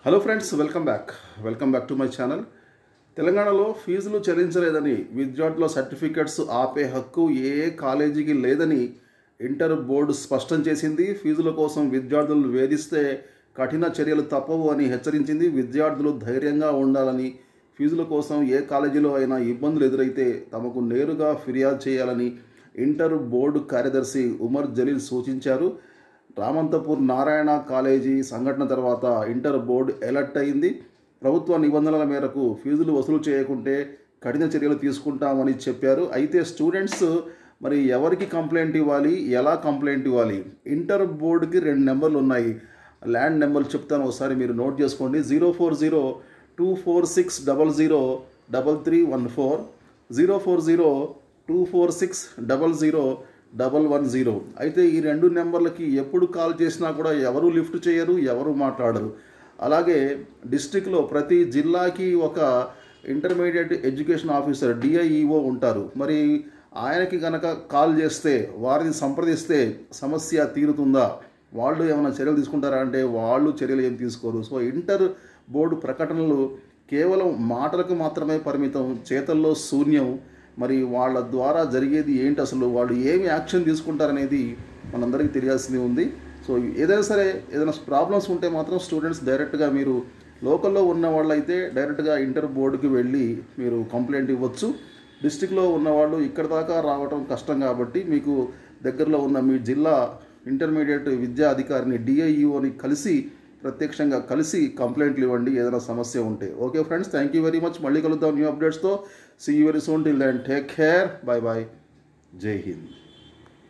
hello friends welcome back welcome back to my channel తెలంగాణలో ఫీజులు చెల్లించలేదని విద్యార్థుల సర్టిఫికెట్స్ ఆపే హక్కు ఏ కాలేజీకి లేదని ఇంటర్ బోర్డు స్పష్టం చేసింది ఫీజుల కోసం విద్యార్థులను వేధిస్తే కఠిన చర్యలు తప్పవు అని హెచ్చరించింది విద్యార్థులు ధైర్యంగా ఉండాలని ఫీజుల కోసం ఏ కాలేజీలో అయినా ఇబ్బందులు ఎదురైతే తమకు నేరుగా ఫిర్యాదు చేయాలని ఇంటర్ బోర్డు కార్యదర్శి ఉమర్ జలీల్ సూచించారు రామంతపూర్ నారాయణ కాలేజీ సంఘటన తర్వాత ఇంటర్ బోర్డు అలర్ట్ అయింది ప్రభుత్వ నిబంధనల మేరకు ఫీజులు వసూలు చేయకుంటే కఠిన చర్యలు తీసుకుంటామని చెప్పారు అయితే స్టూడెంట్స్ మరి ఎవరికి కంప్లైంట్ ఇవ్వాలి ఎలా కంప్లైంట్ ఇవ్వాలి ఇంటర్ బోర్డుకి రెండు నెంబర్లు ఉన్నాయి ల్యాండ్ నెంబర్లు చెప్తాను ఒకసారి మీరు నోట్ చేసుకోండి zero four zero two four six double zero double three one four zero four zero two four six double zero double one zero అయితే ఈ రెండు నెంబర్లకి ఎప్పుడు కాల్ చేసినా కూడా ఎవరు లిఫ్ట్ చేయరు ఎవరు మాట్లాడరు అలాగే డిస్టిక్లో ప్రతి జిల్లాకి ఒక ఇంటర్మీడియట్ ఎడ్యుకేషన్ ఆఫీసర్ డిఐఈఓ ఉంటారు మరి ఆయనకి కనుక కాల్ చేస్తే వారిని సంప్రదిస్తే సమస్య తీరుతుందా వాళ్ళు ఏమైనా చర్యలు తీసుకుంటారా అంటే వాళ్ళు చర్యలు ఏం తీసుకోరు సో ఇంటర్ బోర్డు ప్రకటనలు కేవలం మాటలకు మాత్రమే పరిమితం చేతల్లో శూన్యం మరి వాళ్ళ ద్వారా జరిగేది ఏంటి అసలు వాళ్ళు ఏమి యాక్షన్ తీసుకుంటారనేది మనందరికీ తెలియాల్సింది ఉంది సో ఏదైనా సరే ఏదైనా ప్రాబ్లమ్స్ ఉంటే మాత్రం స్టూడెంట్స్ డైరెక్ట్గా మీరు లోకల్లో ఉన్న వాళ్ళైతే డైరెక్ట్గా ఇంటర్ బోర్డుకి వెళ్ళి మీరు కంప్లైంట్ ఇవ్వచ్చు డిస్టిక్లో ఉన్నవాళ్ళు ఇక్కడ దాకా రావడం కష్టం కాబట్టి మీకు దగ్గరలో ఉన్న మీ జిల్లా ఇంటర్మీడియట్ విద్యా అధికారిని డిఐఈఓని కలిసి ప్రత్యక్షంగా కలిసి కంప్లైంట్లు ఇవ్వండి ఏదైనా సమస్య ఉంటే okay friends thank you very much మళ్ళీ కలుద్దాం న్యూ అప్డేట్స్తో see you very soon till then take care bye bye జై హింద్